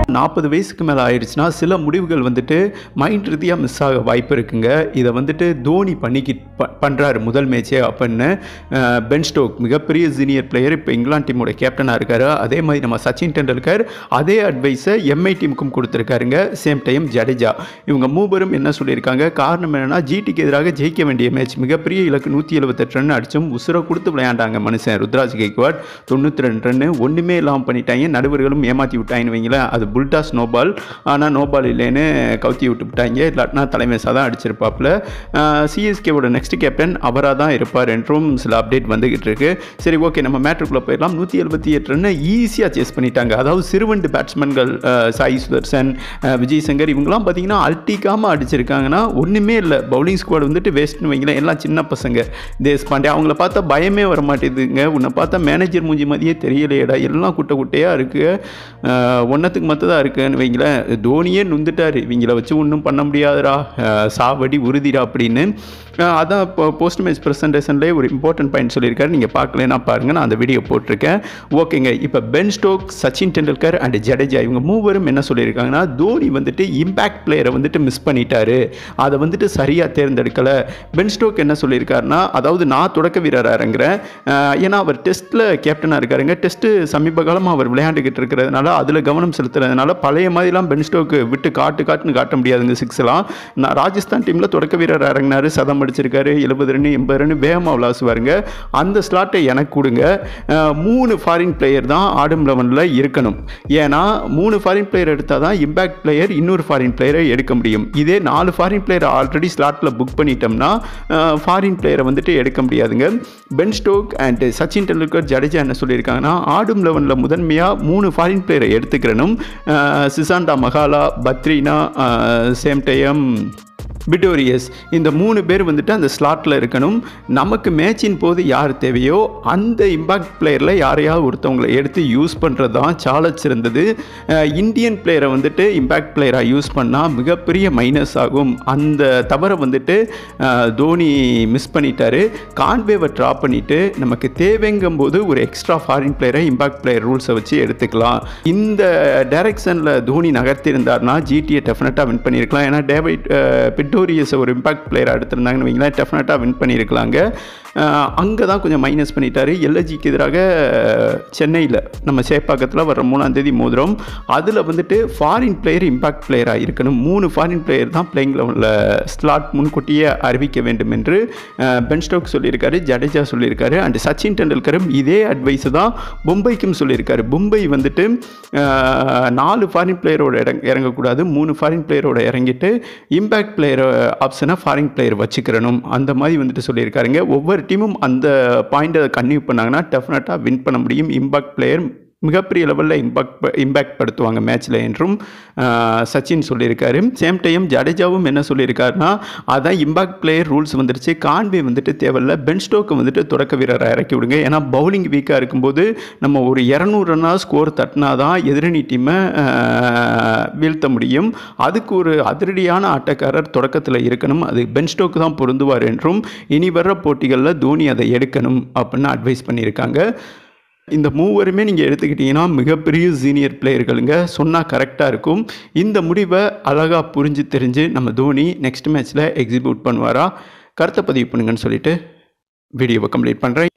நாற்பது வயசுக்கு மேலே ஆயிடுச்சுன்னா சில முடிவுகள் வந்துட்டு மைண்ட் ரீதியாக மிஸ் ஆக வாய்ப்பு இருக்குங்க இதை வந்துட்டு தோனி பண்ணிக்கி ப பண்ணுறாரு முதல் மேட்சே அப்படின்னு அஹ், பென் ஸ்டோக் மிகப்பெரிய சீனியர் பிளேயர் இப்போ இங்கிலாந்து டீமோட கேப்டனாக இருக்காரு அதே மாதிரி நம்ம சச்சின் டெண்டுல்கர் அதே அட்வைஸை எம்ஐ டீமுக்கும் கொடுத்துருக்காருங்க சேம் டைம் ஜடேஜா இவங்க மூவரும் என்ன சொல்லியிருக்காங்க காரணம் என்னன்னா ஜிடிக்கு எதிராக ஜெயிக்க வேண்டிய மேட்ச் மிகப்பெரிய இலக்கு நூற்றி எழுபத்தெட்டு ரன் அடிச்சும் உசுரை கொடுத்து விளையாண்டாங்க மனுஷன் ருத்ராஜ் கெய்க்வாட் தொண்ணூற்றி ரெண்டு ரன்னு ஒன்றுமே இல்லாமல் பண்ணிட்டாங்க நடுவர்களும் ஏமாற்றி விட்டாங்கன்னு வைங்களேன் அது புல்டாஸ் நோபால் ஆனால் நோபால் இல்லைன்னு கவுத்தி விட்டு விட்டாங்க இல்லாட்டினா தலைமைசாக தான் அடிச்சிருப்பாப்புல சிஎஸ்கேவோட நெக்ஸ்ட் கேப்டன் அவராக தான் இருப்பார் என்றும் சில அப்டேட் வந்துகிட்டு இருக்கு சரி ஓகே நம்ம மேட்ருக்குள்ளே போயிடலாம் நூற்றி எழுபத்தி எட்டு ரன்னு ஈஸியாக சேஸ் பண்ணிட்டாங்க அதாவது சிறுவண்டு பேட்ஸ்மேன்கள் அஹ், சாய் சுதர்சன் அஹ், விஜய் சங்கர் இவங்கெல்லாம் பார்த்தீங்கன்னா அல்ட்டிக்காமல் அடிச்சிருக்காங்கன்னா ஒன்றுமே இல்லை பவுலிங் ஸ்குவாட் வந்துட்டு வேஸ்ட்னு வைங்களேன் எல்லாம் சின்ன பசங்க தேஸ் பாண்டே அவங்கள பார்த்தா பயமே வர மாட்டேதுங்க உன்னை பார்த்தா மேனேஜர் மூஞ்சி மாதிரியே தெரியலையேடா எல்லாம் குட்டை குட்டையாக இருக்குது ஒன்றத்துக்கு மற்றதாக இருக்குன்னு வைங்களேன் தோனியே நுந்துட்டார் இவங்கள வச்சு ஒன்றும் பண்ண முடியாதுடா அஹ், சாவடி உறுதிடா அப்படின்னு அஹ், அதான் இப்போ போஸ்ட் மேட்ச் ப்ரெசன்டேஷன்லேயே ஒரு இம்பார்ட்டன்ட் பாயிண்ட் சொல்லியிருக்காரு நீங்கள் பார்க்கலனா பாருங்கள் நான் அந்த வீடியோ போட்டிருக்கேன் ஓகேங்க இப்போ Ben Stoke Sachin Tendulkar and Jadeja இவங்க மூவரும் என்ன சொல்லியிருக்காங்கன்னா தோனி வந்துட்டு இம்பேக்ட் பிளேயரை வந்துட்டு மிஸ் பண்ணிட்டாரு அதை வந்துட்டு சரியாக தேர்ந்தெடுக்கலை பென் ஸ்டோக் என்ன சொல்லியிருக்காருன்னா அதாவது நான் தொடக்க வீரராக இறங்குறேன் அஹ், ஏன்னா அவர் டெஸ்ட்டில் கேப்டனாக இருக்காருங்க டெஸ்ட்டு சமீப காலமாக அவர் விளையாண்டுக்கிட்டு இருக்கிறதுனால அதில் கவனம் செலுத்துறதுனால பழைய மாதிரிலாம் பென் ஸ்டோக்கு விட்டு காட்டு காட்டுன்னு காட்ட முடியாதுங்க சிக்ஸ்லாம் நான் ராஜஸ்தான் டீமில் தொடக்க வீரர் இறங்கினாரு சதம் அடிச்சிருக்காரு எழுபது ரன் எண்பது ரன் வேகமாக விளாசுவாருங்க அந்த ஸ்லாட்டை எனக்கு கொடுங்க அஹ், மூணு ஃபாரின் பிளேயர் தான் ஆடும் லெவனில் இருக்கணும் ஏன்னா மூணு ஃபாரின் பிளேயர் எடுத்தால் தான் இம்பேக்ட் பிளேயர் இன்னொரு ஃபாரின் பிளேயரை எடுக்க முடியும் இதே நாலு ஃபாரின் பிளேயர் ஆல்ரெடி ஸ்லாட்டில் புக் பண்ணிட்டோம்னா ஃபாரின் பிளேயரை வந்துட்டு எடுக்க முடியாதுங்க Ben Stoke and Sachin Tendulkar Jadeja என்ன சொல்லியிருக்காங்கன்னா ஆடும் லெவனில் முதன்மையாக மூணு ஃபாரின் பிளேயரை எடுத்துக்கிறனும் அஹ், சிசாண்டா மகாலா பத்ரினா சேம் டைம் பிடோரியஸ் இந்த மூணு பேர் வந்துட்டு அந்த ஸ்லாட்டில் இருக்கணும் நமக்கு மேட்சின் போது யார் தேவையோ அந்த இம்பாக்ட் பிளேயரில் யாரையாவது ஒருத்தவங்களை எடுத்து யூஸ் பண்ணுறது தான் சால சிறந்தது அஹ், இந்தியன் பிளேயரை வந்துட்டு இம்பாக்ட் பிளேயராக யூஸ் பண்ணால் மிகப்பெரிய மைனஸ் ஆகும் அந்த தவறை வந்துட்டு அஹ், தோனி மிஸ் பண்ணிட்டாரு கான்வேவை ட்ராப் பண்ணிவிட்டு நமக்கு தேவைங்கும் போது ஒரு எக்ஸ்ட்ரா ஃபாரின் பிளேயரை இம்பாக்ட் பிளேயர் ரூல்ஸை வச்சு எடுத்துக்கலாம் இந்த டைரக்ஷனில் தோனி நகர்த்தியிருந்தார்னா ஜிடியை டெஃபினட்டாக வின் பண்ணியிருக்கலாம் ஏன்னா டேவிட் பிட்டோரியஸ் ஒரு இம்பாக்ட் பிளேயர் எடுத்திருந்தாங்கன்னு வைங்களேன் டெஃபினட்டாக வின் பண்ணியிருக்கலாங்க அங்கே தான் கொஞ்சம் மைனஸ் பண்ணிட்டாரு எல்எஜிக்கு எதிராக சென்னையில் நம்ம சேப்பாக்கத்தில் வர மூணாம் தேதி மோதிரம் அதில் வந்துட்டு ஃபாரின் பிளேயர் இம்பாக்ட் பிளேயராக இருக்கணும் மூணு ஃபாரின் பிளேயர் தான் பிளேயிங் லெவலில் ஸ்லாட் முன்கூட்டியே அறிவிக்க வேண்டும் என்று அஹ், பென் ஸ்டோக் சொல்லியிருக்காரு ஜடேஜா சொல்லியிருக்காரு அண்ட் சச்சின் டெண்டுல்கரும் இதே அட்வைஸ் தான் மும்பைக்கும் சொல்லியிருக்காரு மும்பை வந்துட்டு அஹ், நாலு ஃபாரின் பிளேயரோட இறங்க இறங்கக்கூடாது மூணு ஃபாரின் பிளேயரோட இறங்கிட்டு இம்பேக்ட் பிளேயர் ஆப்ஷனை ஃபாரின் பிளேயர் வச்சுக்கிறணும் அந்த மாதிரி வந்துட்டு சொல்லியிருக்காருங்க ஒவ்வொரு டீமும் அந்த பாயிண்ட்டை கன்டினியூ பண்ணாங்கன்னா டெஃபினட்டாக வின் பண்ண முடியும் இம்பாக்ட் பிளேயர் மிகப்பெரிய லெவலில் இம்பாக்ட் இம்பேக்ட் படுத்துவாங்க மேட்ச்சில் என்றும் ஆஹ், சச்சின் சொல்லியிருக்காரு சேம் டைம் ஜடேஜாவும் என்ன சொல்லியிருக்காருன்னா அதான் இம்பாக்ட் பிளேயர் ரூல்ஸ் வந்துருச்சு கான்வே வந்துட்டு தேவையில்ல பென் ஸ்டோக்கை வந்துட்டு தொடக்க வீரரை இறக்கி விடுங்க ஏன்னா பவுலிங் வீக்காக இருக்கும்போது நம்ம ஒரு இரநூறு ரன்னாக ஸ்கோர் தட்டினா தான் எதிரணி டீமை வீழ்த்த முடியும் அதுக்கு ஒரு அதிரடியான ஆட்டக்காரர் தொடக்கத்தில் இருக்கணும் அது பென் ஸ்டோக்கு தான் பொருந்துவார் என்றும் இனி வர்ற போட்டிகளில் தோனி அதை எடுக்கணும் அப்படின்னு அட்வைஸ் பண்ணியிருக்காங்க இந்த மூவருமே நீங்கள் எடுத்துக்கிட்டிங்கன்னா மிகப்பெரிய சீனியர் பிளேயர்களுங்க சொன்னால் கரெக்டாக இருக்கும் இந்த முடிவை அழகாக புரிஞ்சு தெரிஞ்சு நம்ம தோனி நெக்ஸ்ட் மேட்ச்சில் எக்ஸிக்யூட் பண்ணுவாரா கருத்தை பதிவு பண்ணுங்கன்னு சொல்லிட்டு வீடியோவை கம்ப்ளீட் பண்ணுறேன்